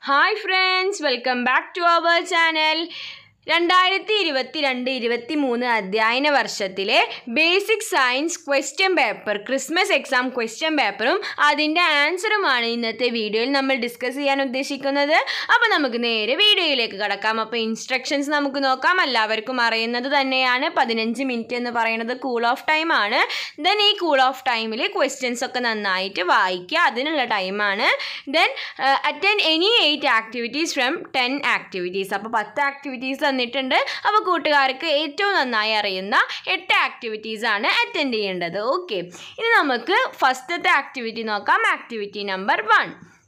Hi friends welcome back to our channel രണ്ടായിരത്തി ഇരുപത്തി രണ്ട് ഇരുപത്തി മൂന്ന് അധ്യയന വർഷത്തിലെ basic science question paper Christmas exam question പേപ്പറും അതിൻ്റെ ആൻസറുമാണ് ഇന്നത്തെ വീഡിയോയിൽ നമ്മൾ ഡിസ്കസ് ചെയ്യാൻ ഉദ്ദേശിക്കുന്നത് അപ്പോൾ നമുക്ക് നേരെ വീഡിയോയിലേക്ക് കടക്കാം അപ്പോൾ ഇൻസ്ട്രക്ഷൻസ് നമുക്ക് നോക്കാം എല്ലാവർക്കും അറിയുന്നത് തന്നെയാണ് പതിനഞ്ച് മിനിറ്റ് എന്ന് പറയുന്നത് കൂൾ ഓഫ് ടൈം ആണ് ദെൻ ഈ കൂൾ ഓഫ് ടൈമിൽ ക്വസ്റ്റ്യൻസ് ഒക്കെ നന്നായിട്ട് വായിക്കുക അതിനുള്ള ടൈമാണ് then attend any eight activities from ten activities അപ്പോൾ പത്ത് ആക്ടിവിറ്റീസ് തന്നിട്ടുണ്ട് അപ്പോൾ കൂട്ടുകാർക്ക് ഏറ്റവും നന്നായി അറിയുന്ന എട്ട് ആക്ടിവിറ്റീസ് ആണ് അറ്റൻഡ് ചെയ്യേണ്ടത് ഓക്കെ ഇനി നമുക്ക് ഫസ്റ്റത്തെ ആക്ടിവിറ്റി നോക്കാം activity number one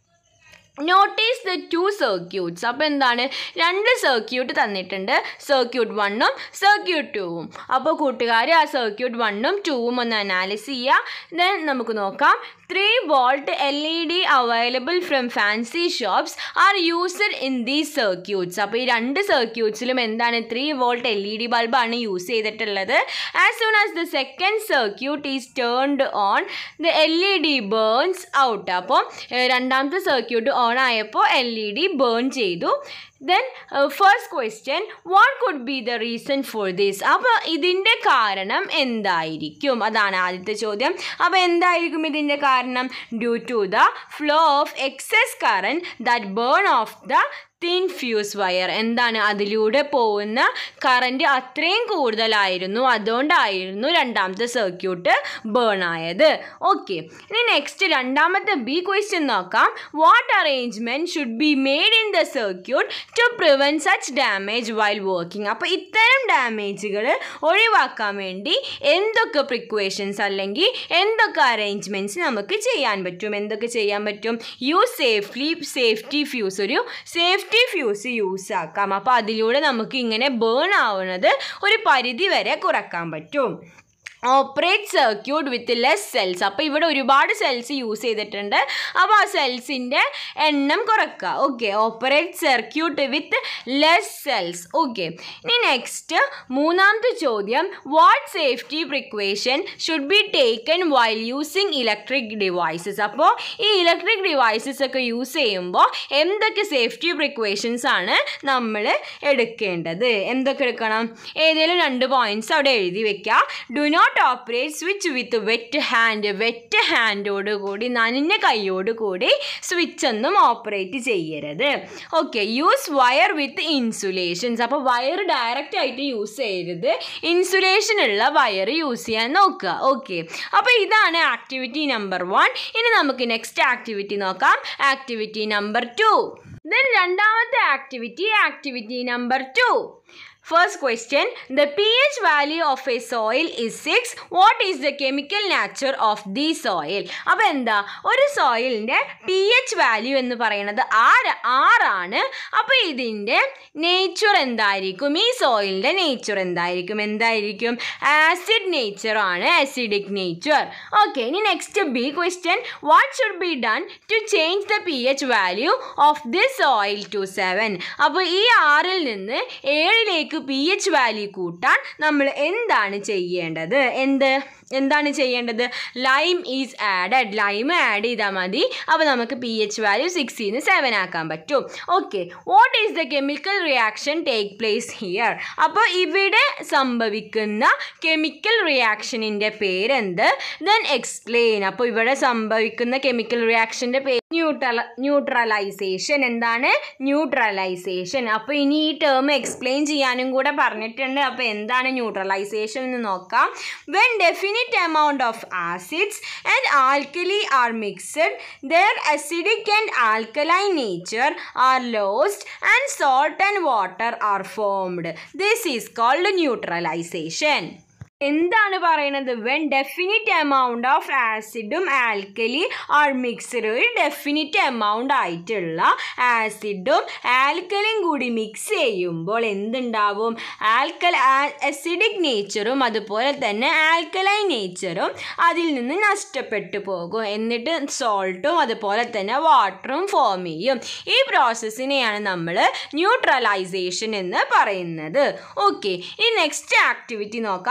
notice the two circuits അപ്പോൾ എന്താണ് രണ്ട് സർക്യൂട്ട് തന്നിട്ടുണ്ട് സർക്യൂട്ട് വണ്ണും സർക്യൂട്ട് ടൂവും അപ്പോൾ കൂട്ടുകാർ ആ സർക്യൂട്ട് വണ്ണും ടൂവും ഒന്ന് അനാലിസ് ചെയ്യുക ദെൻ നമുക്ക് നോക്കാം three volt L E D available from fancy shops are used in these circuits അപ്പോൾ ഈ രണ്ട് സർക്യൂട്ട്സിലും എന്താണ് three volt L E D ബൾബാണ് യൂസ് ചെയ്തിട്ടുള്ളത് as soon as the second circuit is turned on the L E D burns out അപ്പോൾ രണ്ടാമത്തെ circuit on ആയപ്പോൾ എൽ ഇ ഡി ബേൺ ചെയ്തു then first question what could be the reason for this അപ്പോൾ ഇതിൻ്റെ കാരണം എന്തായിരിക്കും അതാണ് ആദ്യത്തെ ചോദ്യം അപ്പോൾ എന്തായിരിക്കും ഇതിൻ്റെ കാരണം due to the flow of excess current that burn off the thin fuse wire എന്താണ് അതിലൂടെ പോകുന്ന കറൻറ്റ് അത്രയും കൂടുതലായിരുന്നു അതുകൊണ്ടായിരുന്നു രണ്ടാമത്തെ സർക്യൂട്ട് ബേൺ ആയത് ഓക്കെ ഇനി നെക്സ്റ്റ് രണ്ടാമത്തെ ബി ക്വസ്റ്റ്യൻ നോക്കാം what arrangement should be made in the circuit to prevent such damage while working അപ്പോൾ ഇത്തരം ഡാമേജുകൾ ഒഴിവാക്കാൻ വേണ്ടി എന്തൊക്കെ പ്രിക്വേഷൻസ് അല്ലെങ്കിൽ എന്തൊക്കെ അറേഞ്ച്മെൻറ്റ്സ് നമുക്ക് ചെയ്യാൻ പറ്റും എന്തൊക്കെ ചെയ്യാൻ പറ്റും യൂസ് സേഫ്ലി സേഫ്റ്റി ഫ്യൂസ് ഒരു സേഫ്റ്റി ഫ്യൂസ് യൂസ് ആക്കാം അപ്പോൾ അതിലൂടെ നമുക്ക് ഇങ്ങനെ ബേൺ ആവുന്നത് ഒരു പരിധി വരെ കുറക്കാൻ പറ്റും operate circuit with less cells അപ്പോൾ ഇവിടെ ഒരുപാട് സെൽസ് യൂസ് ചെയ്തിട്ടുണ്ട് അപ്പോൾ ആ സെൽസിൻ്റെ എണ്ണം കുറക്കുക okay operate circuit with less cells okay ഇനി നെക്സ്റ്റ് മൂന്നാമത്തെ ചോദ്യം what safety precaution should be taken while using electric devices അപ്പോൾ ഈ ഇലക്ട്രിക് ഡിവൈസസ് ഒക്കെ യൂസ് ചെയ്യുമ്പോൾ എന്തൊക്കെ സേഫ്റ്റി പ്രിക്വേഷൻസ് ആണ് നമ്മൾ എടുക്കേണ്ടത് എന്തൊക്കെ എടുക്കണം ഏതെങ്കിലും രണ്ട് പോയിന്റ്സ് അവിടെ എഴുതി വെക്കുക do not not operate switch with wet hand wet ഹാൻഡോട് കൂടി നനഞ്ഞ കൈയോട് കൂടി സ്വിച്ച് ഒന്നും ഓപ്പറേറ്റ് ചെയ്യരുത് okay use wire with insulations അപ്പോൾ വയർ ഡയറക്റ്റ് ആയിട്ട് യൂസ് ചെയ്യരുത് ഇൻസുലേഷൻ ഉള്ള വയർ യൂസ് ചെയ്യാൻ നോക്കുക ഓക്കെ അപ്പോൾ ഇതാണ് ആക്ടിവിറ്റി നമ്പർ വൺ ഇനി നമുക്ക് നെക്സ്റ്റ് ആക്ടിവിറ്റി നോക്കാം ആക്ടിവിറ്റി നമ്പർ ടു ദെൻ രണ്ടാമത്തെ activity activity number two First question The pH value of a soil is 6. What is the chemical nature of the soil? അപ്പോൾ എന്താ ഒരു സോയിലിൻ്റെ P H value എന്ന് പറയുന്നത് ആറ് ആറാണ് അപ്പോൾ ഇതിൻ്റെ നേച്ചർ എന്തായിരിക്കും ഈ സോയിലിൻ്റെ നേച്ചർ എന്തായിരിക്കും എന്തായിരിക്കും ആസിഡ് നേച്ചർ ആണ് ആസിഡിക് നേച്ചർ ഓക്കെ ഇനി next B question what should be done to change the P H value of this soil to seven അപ്പോൾ ഈ ആറിൽ നിന്ന് ഏഴിലേക്ക് പി എച്ച് വാല്യൂ കൂട്ടാൻ നമ്മൾ എന്താണ് ചെയ്യേണ്ടത് എന്ത് എന്താണ് ചെയ്യേണ്ടത് lime is added lime add ചെയ്താൽ മതി അപ്പോൾ നമുക്ക് പി എച്ച് വാല്യൂ സിക്സിൽ നിന്ന് സെവൻ ആക്കാൻ പറ്റും okay what is the chemical reaction take place here അപ്പോൾ ഇവിടെ സംഭവിക്കുന്ന കെമിക്കൽ റിയാക്ഷനിൻ്റെ പേരെന്ത് ദെൻ എക്സ്പ്ലെയിൻ അപ്പോൾ ഇവിടെ സംഭവിക്കുന്ന കെമിക്കൽ റിയാക്ഷൻ്റെ പേര് ന്യൂട്രല ന്യൂട്രലൈസേഷൻ എന്താണ് ന്യൂട്രലൈസേഷൻ അപ്പോൾ ഇനി ഈ ടേം എക്സ്പ്ലെയിൻ ചെയ്യാനും കൂടെ പറഞ്ഞിട്ടുണ്ട് അപ്പോൾ എന്താണ് ന്യൂട്രലൈസേഷൻ എന്ന് നോക്കാം when definite amount of acids and alkali are mixed their acidic and alkaline nature are lost and salt and water are formed this is called neutralisation എന്താണ് പറയുന്നത് വെൻ ഡെഫിനിറ്റ് എമൗണ്ട് ഓഫ് ആസിഡും alkali are mixed ഒരു definite amount ആയിട്ടുള്ള ആസിഡും ആൽക്കലിയും കൂടി mix ചെയ്യുമ്പോൾ എന്തുണ്ടാവും ആൽക്കൽ acidic നേച്ചറും അതുപോലെ തന്നെ ആൽക്കലൈൻ നേച്ചറും അതിൽ നിന്ന് നഷ്ടപ്പെട്ടു പോകും എന്നിട്ട് സോൾട്ടും അതുപോലെ തന്നെ വാട്ടറും ഫോം ചെയ്യും ഈ പ്രോസസ്സിനെയാണ് നമ്മൾ ന്യൂട്രലൈസേഷൻ എന്ന് പറയുന്നത് ഓക്കെ ഈ നെക്സ്റ്റ് ആക്ടിവിറ്റി നോക്കാം activity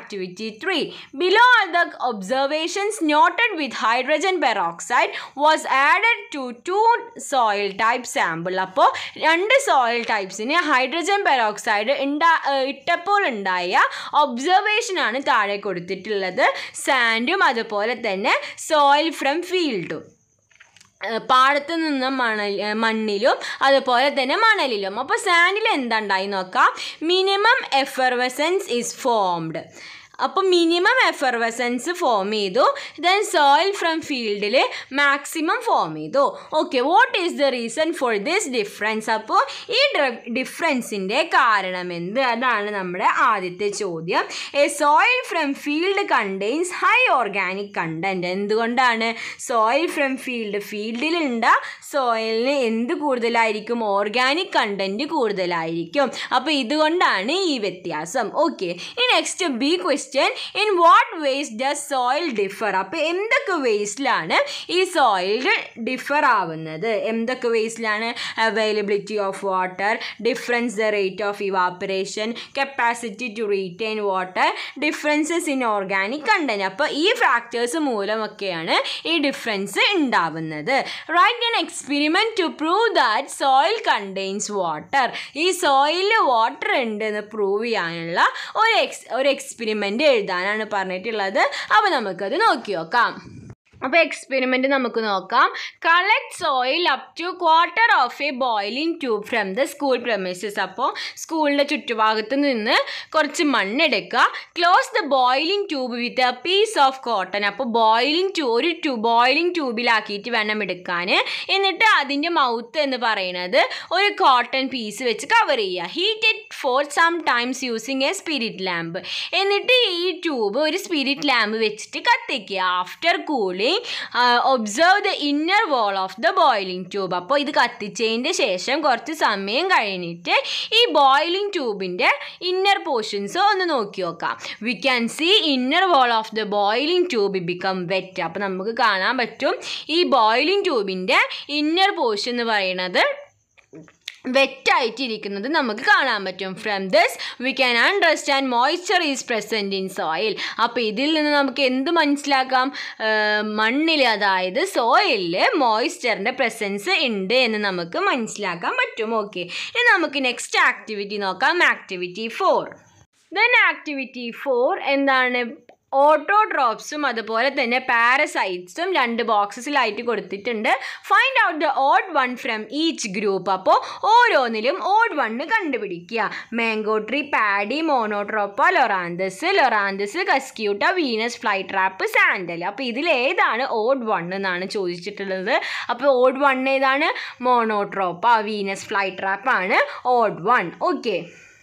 activity three below are the observations noted with hydrogen peroxide was added to to soil type sample അപ്പോൾ രണ്ട് സോയിൽ ടൈപ്സിന് ഹൈഡ്രജൻ പെറോക്സൈഡ് ഉണ്ടാ ഇട്ടപ്പോൾ ഉണ്ടായ ഒബ്സർവേഷനാണ് താഴെ കൊടുത്തിട്ടുള്ളത് സാൻഡും അതുപോലെ തന്നെ സോയിൽ ഫ്രം ഫീൽഡും പാടത്ത് നിന്ന് മണൽ മണ്ണിലും അതുപോലെ തന്നെ മണലിലും അപ്പോൾ സാൻഡിൽ എന്താ ഉണ്ടായി നോക്കാം മിനിമം എഫർവസൻസ് ഈസ് ഫോംഡ് അപ്പോൾ മിനിമം എഫർവസൻസ് ഫോം ചെയ്തു ദെൻ സോയിൽ ഫ്രം ഫീൽഡിൽ മാക്സിമം ഫോം ചെയ്തു okay what is the reason for this difference അപ്പോൾ ഈ ഡിഫറൻസിൻ്റെ കാരണം എന്ത് അതാണ് നമ്മുടെ ആദ്യത്തെ ചോദ്യം a soil from field contains high organic content എന്തുകൊണ്ടാണ് സോയിൽ ഫ്രം ഫീൽഡ് ഫീൽഡിലുണ്ട സോയിലിന് എന്ത് കൂടുതലായിരിക്കും ഓർഗാനിക് കണ്ടൻറ്റ് കൂടുതലായിരിക്കും അപ്പോൾ ഇതുകൊണ്ടാണ് ഈ വ്യത്യാസം ഓക്കെ ഈ next B question in what ways does soil differ അപ്പോൾ എന്തൊക്കെ വേസ്റ്റിലാണ് ഈ സോയിൽ ഡിഫർ ആവുന്നത് എന്തൊക്കെ വേസ്റ്റിലാണ് availability of water difference the rate of evaporation capacity to retain water differences in organic content അപ്പോൾ ഈ ഫാക്ടേഴ്സ് മൂലമൊക്കെയാണ് ഈ ഡിഫറൻസ് ഉണ്ടാവുന്നത് right an experiment to prove that soil contains water ഈ സോയിലിൽ വാട്ടർ ഉണ്ട് എന്ന് പ്രൂവ് ചെയ്യാനുള്ള ഒരു എക്സ് ഒരു എക്സ്പെരിമെൻ്റ് എഴുതാനാണ് പറഞ്ഞിട്ടുള്ളത് അപ്പോൾ നമുക്കത് നോക്കി നോക്കാം അപ്പോൾ എക്സ്പെരിമെൻറ്റ് നമുക്ക് നോക്കാം collect soil up to quarter of a boiling tube from the school premises അപ്പോൾ സ്കൂളിൻ്റെ ചുറ്റുഭാഗത്ത് നിന്ന് കുറച്ച് മണ്ണെടുക്കുക close the boiling tube with a piece of cotton അപ്പോൾ ബോയിലിംഗ് ട്യൂ ഒരു ട്യൂ ബോയിലിംഗ് ട്യൂബിലാക്കിയിട്ട് വേണം എടുക്കാൻ എന്നിട്ട് അതിൻ്റെ മൗത്ത് എന്ന് പറയുന്നത് ഒരു കോട്ടൺ പീസ് വെച്ച് കവർ ചെയ്യുക heat it for some times using a spirit lamp എന്നിട്ട് ഈ ട്യൂബ് ഒരു സ്പിരിറ്റ് ലാമ്പ് വെച്ചിട്ട് കത്തിക്കുക after cooling observe the inner wall of the boiling tube അപ്പോൾ ഇത് കത്തിച്ചതിൻ്റെ ശേഷം കുറച്ച് സമയം കഴിഞ്ഞിട്ട് ഈ ബോയിലിംഗ് ട്യൂബിൻ്റെ ഇന്നർ പോർഷൻസ് ഒന്ന് നോക്കി നോക്കാം we can see inner wall of the boiling tube become wet അപ്പോൾ നമുക്ക് കാണാൻ പറ്റും ഈ ബോയിലിംഗ് ട്യൂബിൻ്റെ ഇന്നർ പോർഷൻ എന്ന് പറയുന്നത് വെറ്റായിട്ടിരിക്കുന്നത് നമുക്ക് കാണാൻ പറ്റും from this we can understand moisture is present in soil അപ്പോൾ ഇതിൽ നിന്ന് നമുക്ക് എന്ത് മനസ്സിലാക്കാം മണ്ണിൽ അതായത് സോയിലിൽ മോയ്സ്ചറിൻ്റെ പ്രസൻസ് ഉണ്ട് എന്ന് നമുക്ക് മനസ്സിലാക്കാൻ പറ്റും ഓക്കെ ഇനി നമുക്ക് നെക്സ്റ്റ് ആക്ടിവിറ്റി നോക്കാം activity four then activity four എന്താണ് ഓട്ടോട്രോപ്സും അതുപോലെ തന്നെ പാരസൈറ്റ്സും രണ്ട് ബോക്സസിലായിട്ട് കൊടുത്തിട്ടുണ്ട് find out the odd one from each group അപ്പോൾ ഓരോന്നിലും ഓഡ് വണ്ണ് കണ്ടുപിടിക്കുക mango tree paddy Monotropa Loranthus Loranthus Cuscuta Venus fly trap sandal അപ്പോൾ ഇതിൽ ഏതാണ് ഓഡ് വൺ എന്നാണ് ചോദിച്ചിട്ടുള്ളത് അപ്പോൾ ഓഡ് വൺ ഏതാണ് മോണോട്രോപ്പ വീനസ് ഫ്ലൈ ട്രാപ്പ് ആണ് ഓഡ് വൺ ഓക്കെ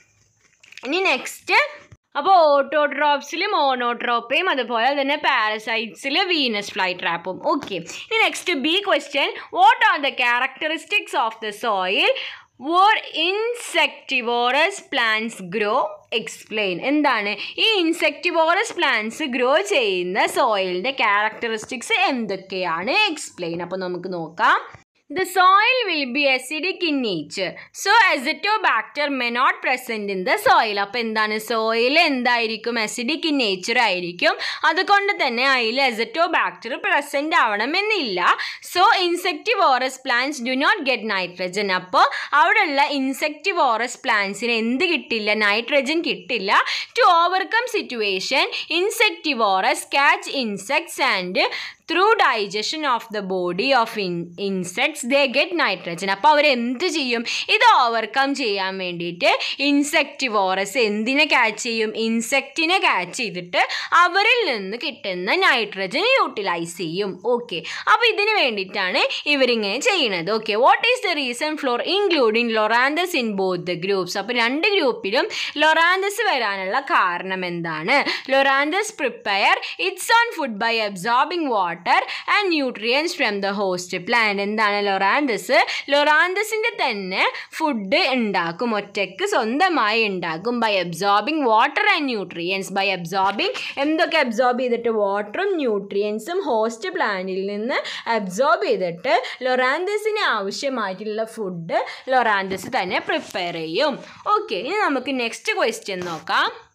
ഇനി നെക്സ്റ്റ് അപ്പോൾ ഓട്ടോട്രോപ്സിൽ മോണോട്രോപ്പയും അതുപോലെ തന്നെ പാരസൈറ്റ്സിൽ വീനസ് ഫ്ലൈ ട്രാപ്പും ഓക്കെ ഇനി next B question what are the characteristics of the soil where insectivorous plants grow explain എന്താണ് ഈ ഇൻസെക്ടിവോറസ് പ്ലാന്റ്സ് ഗ്രോ ചെയ്യുന്ന സോയിലിൻ്റെ ക്യാരക്ടറിസ്റ്റിക്സ് എന്തൊക്കെയാണ് എക്സ്പ്ലെയിൻ അപ്പോൾ നമുക്ക് നോക്കാം The soil will be acidic in nature. So azotobacter may not present in the soil. അപ്പോൾ എന്താണ് soil എന്തായിരിക്കും അസിഡിക് ഇൻ നേച്ചർ ആയിരിക്കും അതുകൊണ്ട് തന്നെ അതിൽ അസറ്റോബാക്ടർ പ്രസൻറ്റ് ആവണമെന്നില്ല so insectivorous plants do not get nitrogen അപ്പോൾ അവിടെയുള്ള ഇൻസെക്ടിവോറസ് പ്ലാന്റ്സിന് എന്ത് കിട്ടില്ല നൈട്രജൻ കിട്ടില്ല to overcome situation insectivorous catch insects and through digestion of the body of in insects they get nitrogen അപ്പോൾ അവർ എന്ത് ചെയ്യും ഇത് ഓവർകം ചെയ്യാൻ വേണ്ടിയിട്ട് ഇൻസെക്ടിവോറസ് എന്തിനെ ക്യാച്ച് ചെയ്യും ഇൻസെക്റ്റിനെ ക്യാച്ച് ചെയ്തിട്ട് അവരിൽ നിന്ന് കിട്ടുന്ന നൈട്രജൻ യൂട്ടിലൈസ് ചെയ്യും ഓക്കെ അപ്പോൾ ഇതിന് വേണ്ടിയിട്ടാണ് ഇവരിങ്ങനെ ചെയ്യുന്നത് okay what is the reason for including Loranthus in both the groups അപ്പോൾ രണ്ട് ഗ്രൂപ്പിലും ലൊറാന്തസ് വരാനുള്ള കാരണം എന്താണ് Loranthus prepare its own food by absorbing water and nutrients from the host plant എന്താണ് ലൊറാന്തസ് ലൊറാന്തസിൻ്റെ തന്നെ ഫുഡ് ഉണ്ടാക്കും ഒറ്റയ്ക്ക് സ്വന്തമായി ഉണ്ടാക്കും by absorbing water and nutrients by absorbing എന്തൊക്കെ അബ്സോർബ് ചെയ്തിട്ട് വാട്ടറും ന്യൂട്രിയൻസും ഹോസ്റ്റ് പ്ലാന്റിൽ നിന്ന് അബ്സോർബ് ചെയ്തിട്ട് ലൊറാന്തസിന് ആവശ്യമായിട്ടുള്ള ഫുഡ് ലൊറാന്തസ് തന്നെ പ്രിപ്പയർ ചെയ്യും ഓക്കെ ഇനി നമുക്ക് നെക്സ്റ്റ് ക്വസ്റ്റ്യൻ നോക്കാം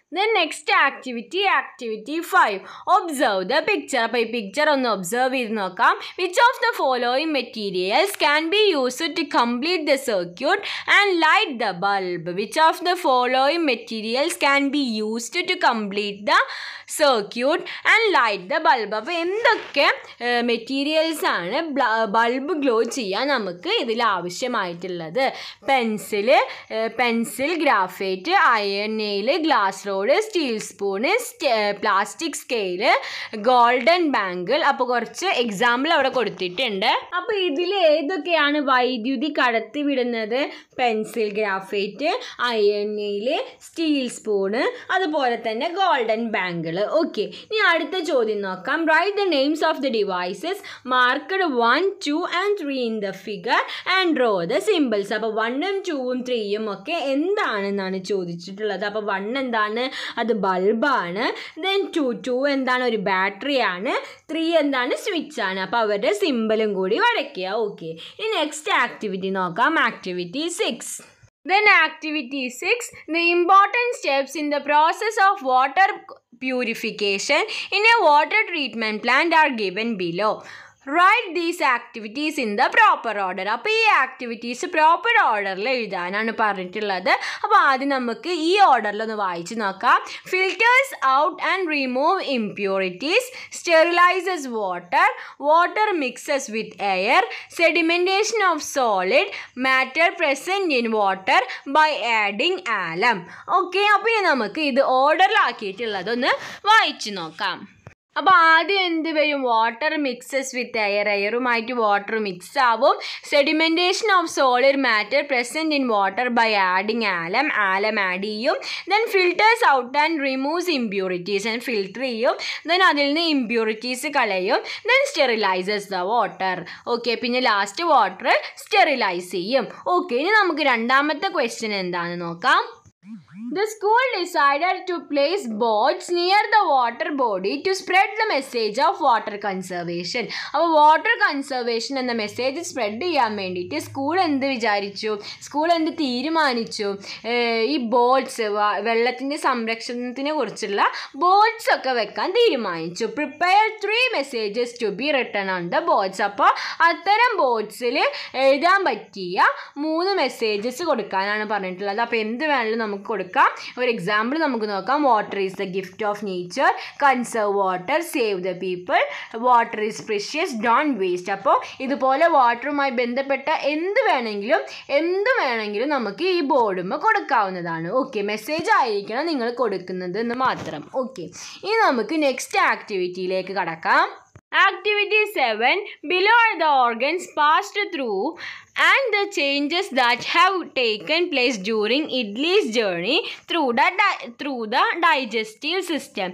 then next activity activity five observe the picture അപ്പോൾ ഈ പിക്ചർ ഒന്ന് ഒബ്സർവ് ചെയ്ത് നോക്കാം which of the following materials can be use to complete the circuit and light the bulb which of the following materials can be used to complete the circuit and light the bulb അപ്പോൾ എന്തൊക്കെ materials ആണ് bulb glow ചെയ്യാൻ നമുക്ക് ഇതിൽ ആവശ്യമായിട്ടുള്ളത് pencil pencil graphite iron nail glass rod steel spoon plastic scale golden bangle അപ്പോൾ കുറച്ച് example അവിടെ കൊടുത്തിട്ടുണ്ട് അപ്പോൾ ഇതിൽ ഏതൊക്കെയാണ് വൈദ്യുതി കടത്തി വിടുന്നത് pencil graphite iron nail steel spoon അതുപോലെ തന്നെ ഗോൾഡൻ ബാങ്കിൾ ഓക്കെ ഇനി അടുത്ത ചോദ്യം നോക്കാം write the names of the devices marked one two and three in the figure and draw the symbols അപ്പോൾ വണ്ണും ടൂവും ത്രീയും ഒക്കെ എന്താണെന്നാണ് ചോദിച്ചിട്ടുള്ളത് അപ്പോൾ വൺ എന്താണ് അത് ബൾബാണ് ദെൻ ടു ടു എന്താണ് ഒരു ബാറ്ററിയാണ് ത്രീ എന്താണ് സ്വിച്ച് ആണ് അപ്പോൾ അവരുടെ സിമ്പിളും കൂടി വരയ്ക്കുക ഓക്കെ ഇനി നെക്സ്റ്റ് ആക്ടിവിറ്റി നോക്കാം activity six Then activity 6 the important steps in the process of water purification in a water treatment plant are given below. Write these activities in the proper order അപ്പോൾ ഈ activities proper ഓർഡറിൽ എഴുതാനാണ് പറഞ്ഞിട്ടുള്ളത് അപ്പോൾ ആദ്യം നമുക്ക് ഈ ഓർഡറിലൊന്ന് വായിച്ച് നോക്കാം filters out and remove impurities sterilises water water mixes with air sedimentation of solid matter present in water by adding alum okay അപ്പോൾ ഇനി നമുക്ക് ഇത് ഓർഡറിലാക്കിയിട്ടുള്ളതൊന്ന് വായിച്ചു നോക്കാം അപ്പോൾ ആദ്യം എന്ത് വരും വാട്ടർ മിക്സസ് വിത്ത് എയർ എയറുമായിട്ട് വാട്ടർ മിക്സ് ആവും sedimentation of solid matter present in water by adding alum alum add ചെയ്യും then filters out and removes impurities and filter ചെയ്യും ദെൻ അതിൽ നിന്ന് ഇമ്പ്യൂരിറ്റീസ് കളയും then sterilises the water okay പിന്നെ last water sterilise ചെയ്യും okay ഇനി നമുക്ക് രണ്ടാമത്തെ ക്വസ്റ്റ്യൻ എന്താണെന്ന് നോക്കാം The school decided to place boards near the water body to spread the message of water conservation. അപ്പോൾ വാട്ടർ കൺസർവേഷൻ എന്ന മെസ്സേജ് സ്പ്രെഡ് ചെയ്യാൻ വേണ്ടിയിട്ട് സ്കൂൾ എന്ത് വിചാരിച്ചു സ്കൂൾ എന്ത് തീരുമാനിച്ചു ഏഹ് ഈ ബോർഡ്സ് വെള്ളത്തിൻ്റെ സംരക്ഷണത്തിനെ കുറിച്ചുള്ള ബോർഡ്സ് ഒക്കെ വെക്കാൻ തീരുമാനിച്ചു prepare three messages to be written on the boards അപ്പോൾ അത്തരം ബോർഡ്സിൽ എഴുതാൻ പറ്റിയ മൂന്ന് മെസ്സേജസ് കൊടുക്കാനാണ് പറഞ്ഞിട്ടുള്ളത് അപ്പോൾ എന്ത് വേണമെങ്കിലും നമുക്ക് കൊടുക്കാം ഒരു എക്സാമ്പിൾ നമുക്ക് നോക്കാം water is the gift of nature conserve water save the people water is precious don't waste അപ്പോൾ ഇതുപോലെ വാട്ടറുമായി ബന്ധപ്പെട്ട എന്ത് വേണമെങ്കിലും എന്ത് വേണമെങ്കിലും നമുക്ക് ഈ ബോർഡുമ്പോൾ കൊടുക്കാവുന്നതാണ് ഓക്കെ മെസ്സേജ് ആയിരിക്കണം നിങ്ങൾ കൊടുക്കുന്നത് എന്ന് മാത്രം ഓക്കെ ഇനി നമുക്ക് നെക്സ്റ്റ് ആക്ടിവിറ്റിയിലേക്ക് കടക്കാം Activity 7 Below are the organs passed through and the changes that have taken place during Idli's journey through the, di- through the digestive system.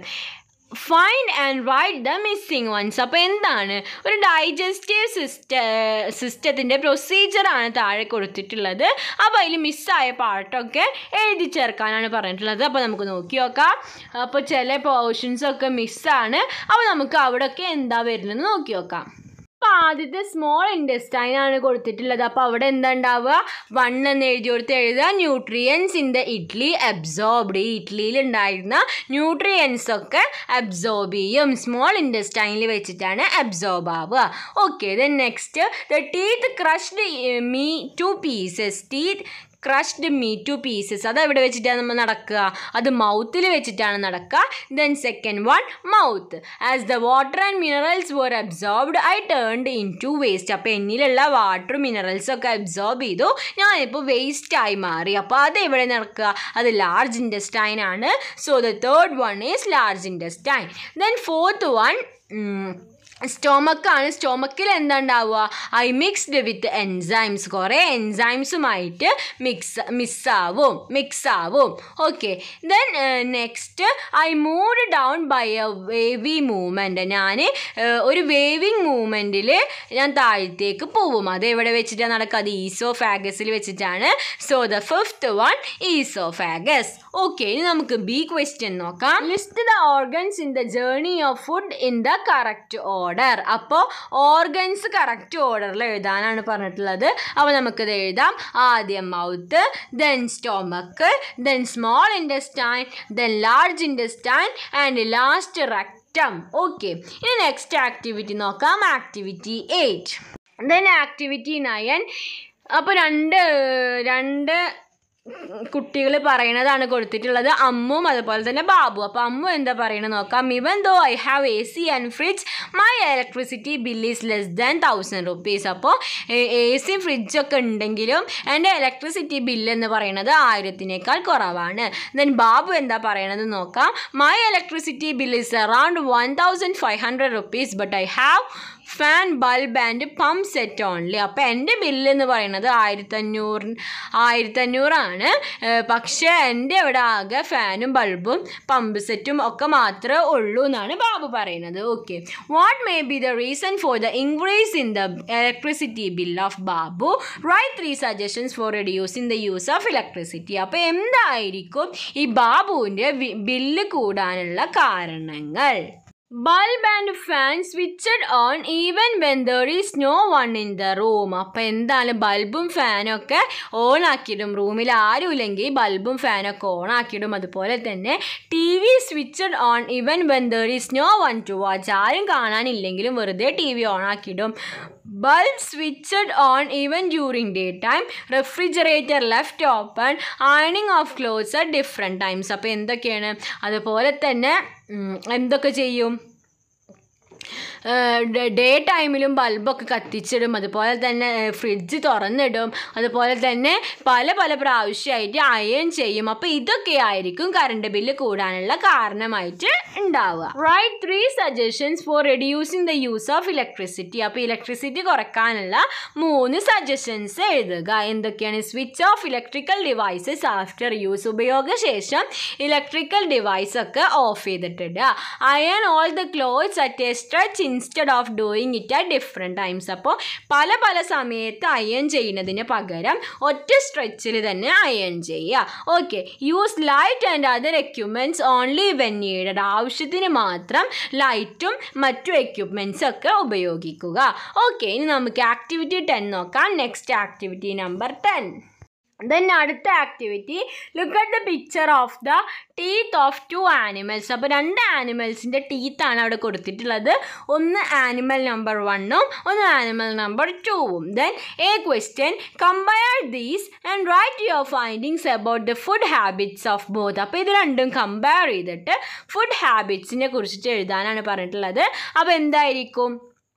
Find and write the missing ones അപ്പോൾ എന്താണ് ഒരു digestive സിസ്റ്റ സിസ്റ്റത്തിൻ്റെ പ്രൊസീജിയറാണ് താഴെ കൊടുത്തിട്ടുള്ളത് അപ്പോൾ അതിൽ മിസ്സായ പാർട്ടൊക്കെ എഴുതി ചേർക്കാനാണ് പറഞ്ഞിട്ടുള്ളത് അപ്പോൾ നമുക്ക് നോക്കി നോക്കാം അപ്പോൾ ചില പോർഷൻസൊക്കെ മിസ്സാണ് അപ്പോൾ നമുക്ക് അവിടെയൊക്കെ എന്താ വരുന്നത് നോക്കി നോക്കാം അപ്പോൾ ആദ്യത്തെ സ്മോൾ ഇൻഡസ്റ്റൈൻ ആണ് കൊടുത്തിട്ടുള്ളത് അപ്പോൾ അവിടെ എന്താ ഉണ്ടാവുക വൺ എന്ന് എഴുതി കൊടുത്ത് എഴുതുക nutrients in the idli absorbed ഈ ഇഡ്ലിയിൽ ഉണ്ടായിരുന്ന ന്യൂട്രിയൻസ് ഒക്കെ അബ്സോർബ് ചെയ്യും സ്മോൾ ഇൻഡസ്റ്റൈനിൽ വെച്ചിട്ടാണ് അബ്സോർബ് ആവുക okay then next the teeth crushed me to pieces teeth crushed me to pieces അത് എവിടെ വെച്ചിട്ടാണ് നമ്മൾ നടക്കുക അത് മൗത്തിൽ വെച്ചിട്ടാണ് നടക്കുക then second one mouth as the water and minerals were absorbed I turned into waste അപ്പോൾ എന്നിലുള്ള വാട്ടർ മിനറൽസ് ഒക്കെ അബ്സോർബ് ചെയ്തു ഞാനിപ്പോൾ വേസ്റ്റായി മാറി അപ്പോൾ അത് എവിടെ നടക്കുക അത് ലാർജ് ഇൻഡസ്റ്റൈൻ ആണ് so the third one is large intestine then fourth one സ്റ്റോമക്കാണ് സ്റ്റോമക്കിൽ എന്താ ഉണ്ടാവുക ഐ മിക്സ്ഡ് വിത്ത് എൻസൈംസ് കുറേ എൻസൈംസുമായിട്ട് മിക്സ് മിസ്സാവും മിക്സ് ആവും okay then next I move down by a wavy movement ഞാൻ ഒരു വേവിങ് മൂവ്മെൻറ്റിൽ ഞാൻ താഴത്തേക്ക് പോവും അത് എവിടെ വെച്ചിട്ടാണ് നടക്കുക അത് ഈസോ ഫാഗസിൽ വെച്ചിട്ടാണ് so the fifth one oesophagus okay ഇനി നമുക്ക് ബി ക്വസ്റ്റ്യൻ നോക്കാം list the organs in the journey of food in the correct order order അപ്പോൾ ഓർഗൻസ് കറക്റ്റ് ഓർഡറിൽ എഴുതാനാണ് പറഞ്ഞിട്ടുള്ളത് അപ്പോൾ നമുക്കിത് എഴുതാം ആദ്യം mouth then stomach then small intestine then large intestine and last rectum okay ഇനി നെക്സ്റ്റ് ആക്ടിവിറ്റി നോക്കാം activity eight then activity nine അപ്പോൾ രണ്ട് രണ്ട് കുട്ടികൾ പറയണതാണ് കൊടുത്തിട്ടുള്ളത് അമ്മും അതുപോലെ തന്നെ ബാബു അപ്പോൾ അമ്മു എന്താ പറയണത് നോക്കാം even though I have A C and fridge my electricity bill is less than thousand rupees അപ്പോൾ എ സിയും ഫ്രിഡ്ജൊക്കെ ഉണ്ടെങ്കിലും എൻ്റെ ഇലക്ട്രിസിറ്റി ബില്ല് എന്ന് പറയുന്നത് ആയിരത്തിനേക്കാൾ കുറവാണ് ദെൻ ബാബു എന്താ പറയണത് നോക്കാം my electricity bill is around one thousand five hundred rupees but I have fan bulb and pump set only അപ്പോൾ എൻ്റെ ബില്ല് എന്ന് പറയുന്നത് ആയിരത്തഞ്ഞൂറ് ആയിരത്തഞ്ഞൂറാണ് പക്ഷേ എൻ്റെ ഇവിടെ ആകെ ഫാനും ബൾബും പമ്പ് സെറ്റും ഒക്കെ മാത്രമേ ഉള്ളൂ എന്നാണ് ബാബു പറയുന്നത് okay what may be the reason for the increase in the electricity bill of Babu write three suggestions for reducing the use of electricity അപ്പോൾ എന്തായിരിക്കും ഈ ബാബുവിൻ്റെ ബില്ല് കൂടാനുള്ള കാരണങ്ങൾ bulb and fan switched on even when there is no one in the room അപ്പോൾ എന്താണ് ബൾബും ഫാനും ഒക്കെ ഓൺ ആക്കിയിടും റൂമിൽ ആരും ഇല്ലെങ്കിൽ ബൾബും ഫാനൊക്കെ ഓൺ ആക്കിയിടും അതുപോലെ തന്നെ T V switched on even when there is no one to watch ആരും കാണാനില്ലെങ്കിലും വെറുതെ ടി വി ഓൺ ആക്കിയിടും bulb switched on even during day time refrigerator left open അയണിങ് of clothes at different times അപ്പോൾ എന്തൊക്കെയാണ് അതുപോലെ തന്നെ എന്തൊക്കെ ചെയ്യും ഡേ ടൈമിലും ബൾബൊക്കെ കത്തിച്ചിടും അതുപോലെ തന്നെ ഫ്രിഡ്ജ് തുറന്നിടും അതുപോലെ തന്നെ പല പല പ്രാവശ്യമായിട്ട് അയൺ ചെയ്യും അപ്പോൾ ഇതൊക്കെ ആയിരിക്കും കറണ്ട് ബില്ല് കൂടാനുള്ള കാരണമായിട്ട് ഉണ്ടാവുക write three suggestions for reducing the use of electricity അപ്പോൾ ഇലക്ട്രിസിറ്റി കുറയ്ക്കാനുള്ള മൂന്ന് സജഷൻസ് എഴുതുക എന്തൊക്കെയാണ് switch off electrical devices after use ഉപയോഗശേഷം ഇലക്ട്രിക്കൽ ഡിവൈസ് ഒക്കെ ഓഫ് ചെയ്തിട്ടിടുക iron all the clothes at a stretch instead of doing it at different times അപ്പോൾ പല പല സമയത്ത് അയൺ ചെയ്യുന്നതിന് പകരം ഒറ്റ സ്ട്രെച്ചിൽ തന്നെ അയൺ ചെയ്യുക okay use light and other equipments only when needed ആവശ്യത്തിന് മാത്രം ലൈറ്റും മറ്റു എക്യുപ്മെൻറ്റ്സ് ഒക്കെ ഉപയോഗിക്കുക ഓക്കെ ഇനി നമുക്ക് ആക്ടിവിറ്റി ടെൻ നോക്കാം next activity number ten then അടുത്ത activity look at the picture of the teeth of two animals അപ്പോൾ രണ്ട് ആനിമൽസിൻ്റെ ടീത്താണ് അവിടെ കൊടുത്തിട്ടുള്ളത് ഒന്ന് ആനിമൽ നമ്പർ വണ്ണും ഒന്ന് ആനിമൽ നമ്പർ ടൂവും then a question compare these and write your findings about the food habits of both അപ്പോൾ ഇത് രണ്ടും കമ്പയർ ചെയ്തിട്ട് ഫുഡ് ഹാബിറ്റ്സിനെ കുറിച്ചിട്ട് എഴുതാനാണ് പറഞ്ഞിട്ടുള്ളത് അപ്പോൾ എന്തായിരിക്കും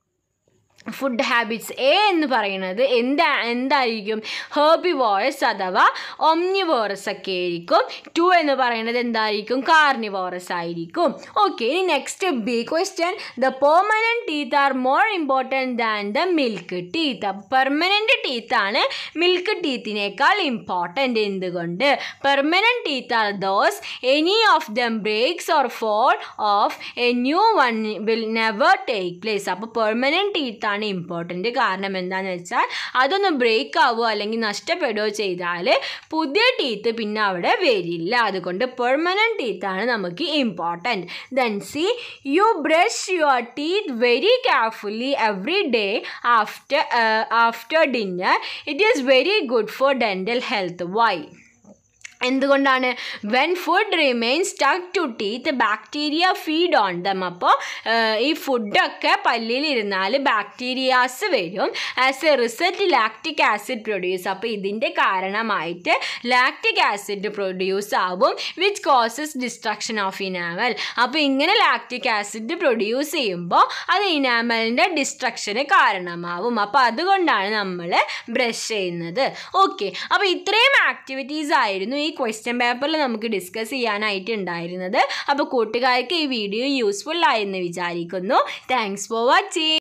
ഫുഡ് ഹാബിറ്റ്സ് എ എന്ന് പറയുന്നത് എന്താ എന്തായിരിക്കും ഹേർബിവോറസ് അഥവാ ഒമ്നിവോറസ് ഒക്കെ ആയിരിക്കും ടു എന്ന് പറയുന്നത് എന്തായിരിക്കും കാർണിവോറസ് ആയിരിക്കും ഓക്കെ ഇനി next B question the permanent teeth are more important than the milk teeth permanent ടീത്താണ് മിൽക്ക് ടീത്തിനേക്കാൾ ഇമ്പോർട്ടൻ്റ് എന്തുകൊണ്ട് permanent teeth are those any of them breaks or fall off a new one will never take place അപ്പോൾ permanent teeth ആണ് important കാരണം എന്താണെന്ന് വെച്ചാൽ അതൊന്ന് break ആവുകയോ അല്ലെങ്കിൽ നഷ്ടപ്പെടുകയോ ചെയ്താൽ പുതിയ ടീത്ത് പിന്നെ അവിടെ വരില്ല അതുകൊണ്ട് പെർമനൻറ്റ് ടീത്താണ് നമുക്ക് important then C you brush your teeth very carefully every day after after dinner it is very good for dental health why എന്തുകൊണ്ടാണ് when food remain stuck to teeth bacteria feed on them അപ്പോൾ ഈ ഫുഡൊക്കെ പല്ലിലിരുന്നാൽ bacterias വരും as a result lactic acid produce അപ്പോൾ ഇതിൻ്റെ കാരണമായിട്ട് lactic acid produce ആവും which causes destruction of enamel അപ്പോൾ ഇങ്ങനെ ലാക്റ്റിക് ആസിഡ് പ്രൊഡ്യൂസ് ചെയ്യുമ്പോൾ അത് ഇനാമലിൻ്റെ ഡിസ്ട്രക്ഷന് കാരണമാവും അപ്പോൾ അതുകൊണ്ടാണ് നമ്മൾ ബ്രഷ് ചെയ്യുന്നത് ഓക്കെ അപ്പോൾ ഇത്രയും ആക്ടിവിറ്റീസ് ആയിരുന്നു ഈ ക്വസ്റ്റ്യൻ പേപ്പറിൽ നമുക്ക് ഡിസ്കസ് ചെയ്യാനായിട്ട് ഉണ്ടായിരുന്നത് അപ്പോൾ കൂട്ടുകാർക്ക് ഈ വീഡിയോ യൂസ്ഫുൾ ആയെന്ന് വിചാരിക്കുന്നു താങ്ക്സ് ഫോർ വാച്ചിങ്